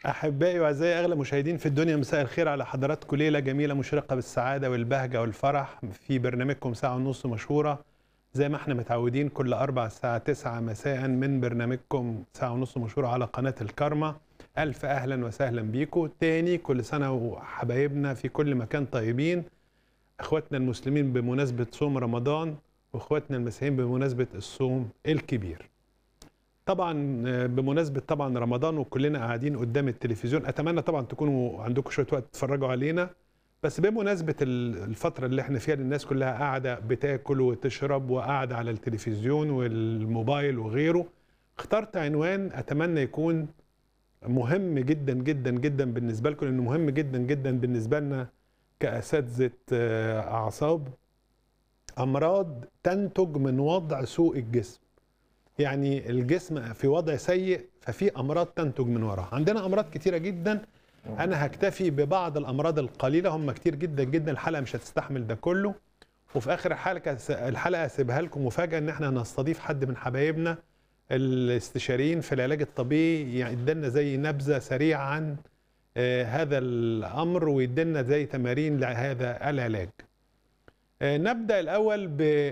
أحبائي وأعزائي أغلى مشاهدين في الدنيا مساء الخير على حضراتكم ليلة جميلة مشرقة بالسعادة والبهجة والفرح في برنامجكم ساعة ونص مشهورة زي ما احنا متعودين كل أربع الساعة تسعة مساء من برنامجكم ساعة ونص مشهورة على قناة الكرمة ألف أهلا وسهلا بيكم تاني كل سنة وحبايبنا في كل مكان طيبين اخواتنا المسلمين بمناسبة صوم رمضان واخواتنا المسيحيين بمناسبة الصوم الكبير طبعا بمناسبة طبعا رمضان وكلنا قاعدين قدام التلفزيون اتمنى طبعا تكونوا عندكم شوية وقت تتفرجوا علينا بس بمناسبة الفترة اللي احنا فيها الناس كلها قاعدة بتاكل وتشرب وقاعدة على التلفزيون والموبايل وغيره اخترت عنوان اتمنى يكون مهم جدا جدا جدا بالنسبة لكم لانه مهم جدا جدا بالنسبة لنا كأساتذة أعصاب أمراض تنتج من وضع سوء الجسم يعني الجسم في وضع سيء ففي أمراض تنتج من وراها عندنا أمراض كتيرة جدا أنا هكتفي ببعض الأمراض القليلة هم كتير جدا جدا الحلقة مش هتستحمل ده كله وفي آخر الحلقة الحلقة هسيبها لكم مفاجأة إن احنا هنستضيف حد من حبايبنا الاستشاريين في العلاج الطبيعي يدينا زي نبذة سريعة عن هذا الامر ويدينا زي تمارين لهذا العلاج. نبدا الاول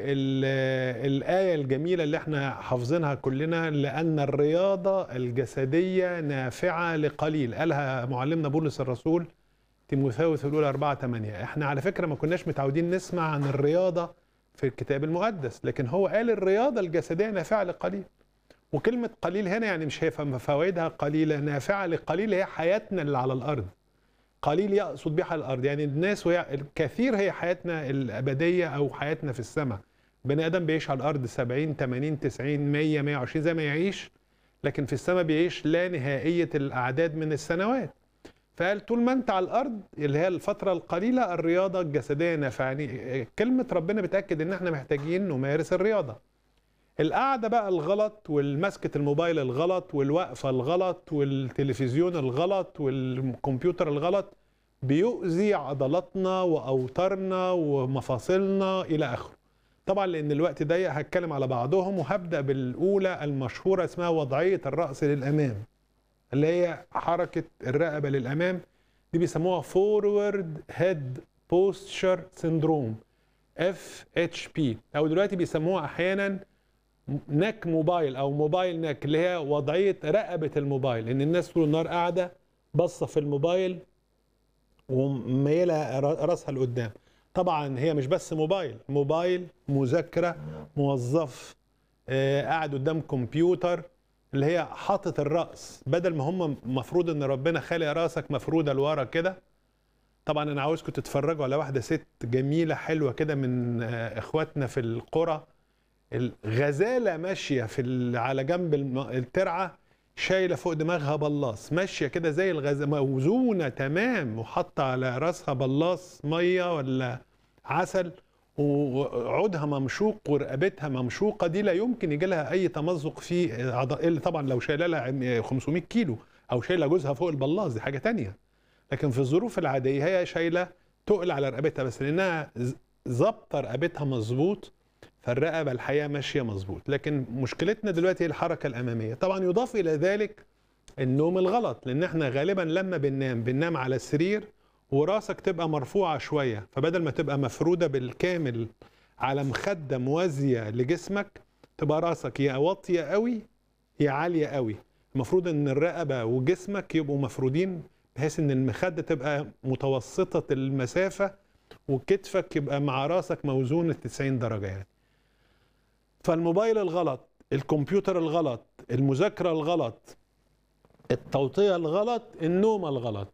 بالايه الجميله اللي احنا حافظينها كلنا لان الرياضه الجسديه نافعه لقليل قالها معلمنا بولس الرسول تيموثاوس الاولى 4 8 احنا على فكره ما كناش متعودين نسمع عن الرياضه في الكتاب المقدس لكن هو قال الرياضه الجسديه نافعه لقليل. وكلمة قليل هنا يعني مش هي فوائدها قليلة نافعة لقليل هي حياتنا اللي على الأرض قليل يقصد بها الأرض يعني الناس وهي الكثير هي حياتنا الأبدية أو حياتنا في السماء بني آدم بيعيش على الأرض 70 80 90 100 120 زي ما يعيش لكن في السماء بيعيش لا نهائية الأعداد من السنوات فقال طول ما أنت على الأرض اللي هي الفترة القليلة الرياضة الجسدية نافعة يعني كلمة ربنا بتأكد إن احنا محتاجين نمارس الرياضة القعدة بقى الغلط والمسكة الموبايل الغلط والوقفة الغلط والتلفزيون الغلط والكمبيوتر الغلط بيؤذي عضلاتنا وأوتارنا ومفاصلنا إلى آخره طبعا لأن الوقت ضيق هتكلم على بعضهم وهبدأ بالأولى المشهورة اسمها وضعية الرأس للأمام اللي هي حركة الرقبة للأمام دي بيسموها فورورد هيد بوستشر سيندروم اف اتش بي او دلوقتي بيسموها احيانا نك موبايل او موبايل نك اللي هي وضعيه رقبه الموبايل ان الناس طول النهار قاعده باصه في الموبايل وميله راسها لقدام طبعا هي مش بس موبايل موبايل مذاكره موظف آه قاعد قدام كمبيوتر اللي هي حاطط الراس بدل ما هم المفروض ان ربنا خالق راسك مفروده لورا كده طبعا انا عاوزكم تتفرجوا على واحده ست جميله حلوه كده من آه اخواتنا في القرى الغزاله ماشيه في على جنب الترعه شايله فوق دماغها بلاص ماشيه كده زي الغزاله موزونه تمام وحاطه على راسها بلاص ميه ولا عسل وعودها ممشوق ورقبتها ممشوقه دي لا يمكن يجي لها اي تمزق في الا طبعا لو شايله لها 500 كيلو او شايله جوزها فوق البلاص دي حاجه تانية لكن في الظروف العاديه هي شايله تقل على رقبتها بس لانها ظابطه رقبتها مظبوط فالرقبه الحقيقه ماشيه مظبوط لكن مشكلتنا دلوقتي هي الحركه الاماميه طبعا يضاف الى ذلك النوم الغلط لان احنا غالبا لما بننام بننام على السرير وراسك تبقى مرفوعه شويه فبدل ما تبقى مفروده بالكامل على مخده موازيه لجسمك تبقى راسك يا واطيه قوي يا عاليه قوي المفروض ان الرقبه وجسمك يبقوا مفرودين بحيث ان المخده تبقى متوسطه المسافه وكتفك يبقى مع راسك موزون ال 90 درجه يعني فالموبايل الغلط الكمبيوتر الغلط المذاكرة الغلط التوطية الغلط النوم الغلط